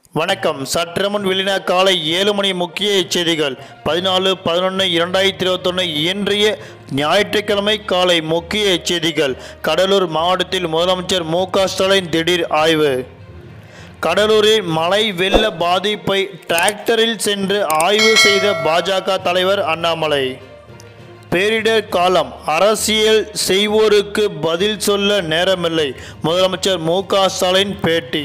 வணக்கம் சற்றுமுன் வெளியின காலை ஏழு மணி முக்கிய செய்திகள் பதினாலு பதினொன்று இரண்டாயிரத்தி இருபத்தொன்று இன்றைய ஞாயிற்றுக்கிழமை காலை முக்கிய செய்திகள் கடலூர் மாவட்டத்தில் முதலமைச்சர் மு க ஸ்டாலின் திடீர் ஆய்வு கடலூரில் மழை வெள்ள பாதிப்பை டிராக்டரில் சென்று ஆய்வு செய்த பாஜக தலைவர் அண்ணாமலை பேரிடர் காலம் அரசியல் செய்வோருக்கு பதில் சொல்ல நேரமில்லை முதலமைச்சர் மு க ஸ்டாலின் பேட்டி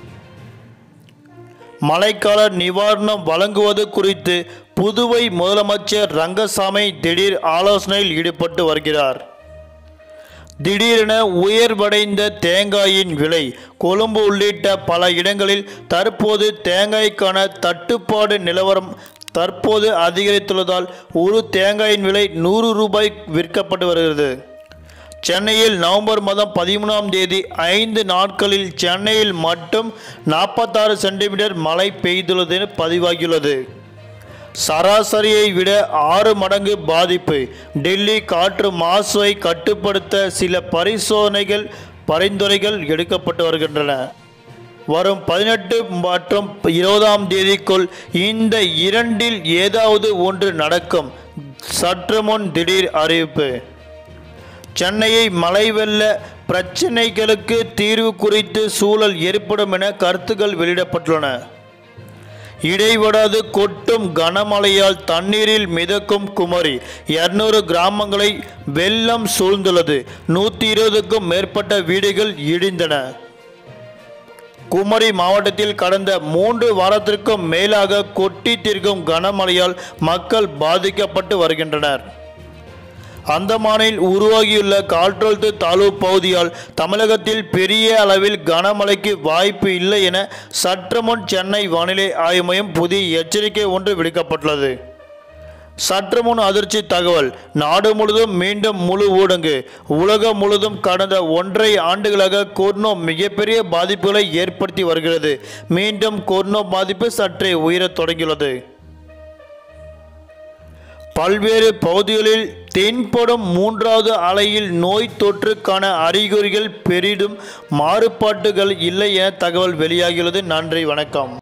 மழைக்கால நிவாரணம் வழங்குவது குறித்து புதுவை முதலமைச்சர் ரங்கசாமி திடீர் ஆலோசனையில் ஈடுபட்டு வருகிறார் திடீரென உயர்வடைந்த தேங்காயின் விலை கொழும்பு உள்ளிட்ட பல இடங்களில் தற்போது தேங்காய்க்கான தட்டுப்பாடு நிலவரம் தற்போது அதிகரித்துள்ளதால் ஒரு தேங்காயின் விலை நூறு ரூபாய் விற்கப்பட்டு வருகிறது சென்னையில் நவம்பர் மாதம் பதிமூணாம் தேதி ஐந்து நாட்களில் சென்னையில் மட்டும் நாற்பத்தாறு சென்டிமீட்டர் மழை பெய்துள்ளது என பதிவாகியுள்ளது சராசரியை விட ஆறு மடங்கு பாதிப்பு டெல்லி காற்று மாசுவை கட்டுப்படுத்த சில பரிசோதனைகள் பரிந்துரைகள் எடுக்கப்பட்டு வருகின்றன வரும் பதினெட்டு மற்றும் இருபதாம் தேதிக்குள் இந்த இரண்டில் ஏதாவது ஒன்று நடக்கும் சற்று முன் திடீர் அறிவிப்பு சென்னையை மழை வெள்ள பிரச்சினைகளுக்கு தீர்வு குறித்து சூழல் ஏற்படும் என கருத்துக்கள் வெளியிடப்பட்டுள்ளன இடைவிடாது கொட்டும் கனமழையால் தண்ணீரில் மிதக்கும் குமரி இருநூறு கிராமங்களை வெள்ளம் சூழ்ந்துள்ளது நூற்றி இருபதுக்கும் மேற்பட்ட வீடுகள் இடிந்தன குமரி மாவட்டத்தில் கடந்த மூன்று வாரத்திற்கும் மேலாக கொட்டி தீர்க்கும் கனமழையால் மக்கள் பாதிக்கப்பட்டு வருகின்றனர் அந்தமானில் உருவாகியுள்ள காற்றழுத்த தாழ்வு பகுதியால் தமிழகத்தில் பெரிய அளவில் கனமழைக்கு வாய்ப்பு இல்லை என சற்று முன் சென்னை வானிலை ஆய்வு மையம் புதிய எச்சரிக்கை ஒன்று விடுக்கப்பட்டுள்ளது சற்று முன் அதிர்ச்சி தகவல் நாடு முழுவதும் மீண்டும் முழு ஊடங்கு உலகம் முழுவதும் கடந்த ஒன்றரை ஆண்டுகளாக கொரோனா மிகப்பெரிய பாதிப்புகளை ஏற்படுத்தி வருகிறது மீண்டும் கொரோனா பாதிப்பு சற்றே உயரத் தொடங்கியுள்ளது பல்வேறு பகுதிகளில் தென்படும் மூன்றாவது அலையில் நோய் தொற்றுக்கான அறிகுறிகள் பெரிதும் மாறுபாட்டுகள் இல்லை என தகவல் வெளியாகியுள்ளது நன்றி வணக்கம்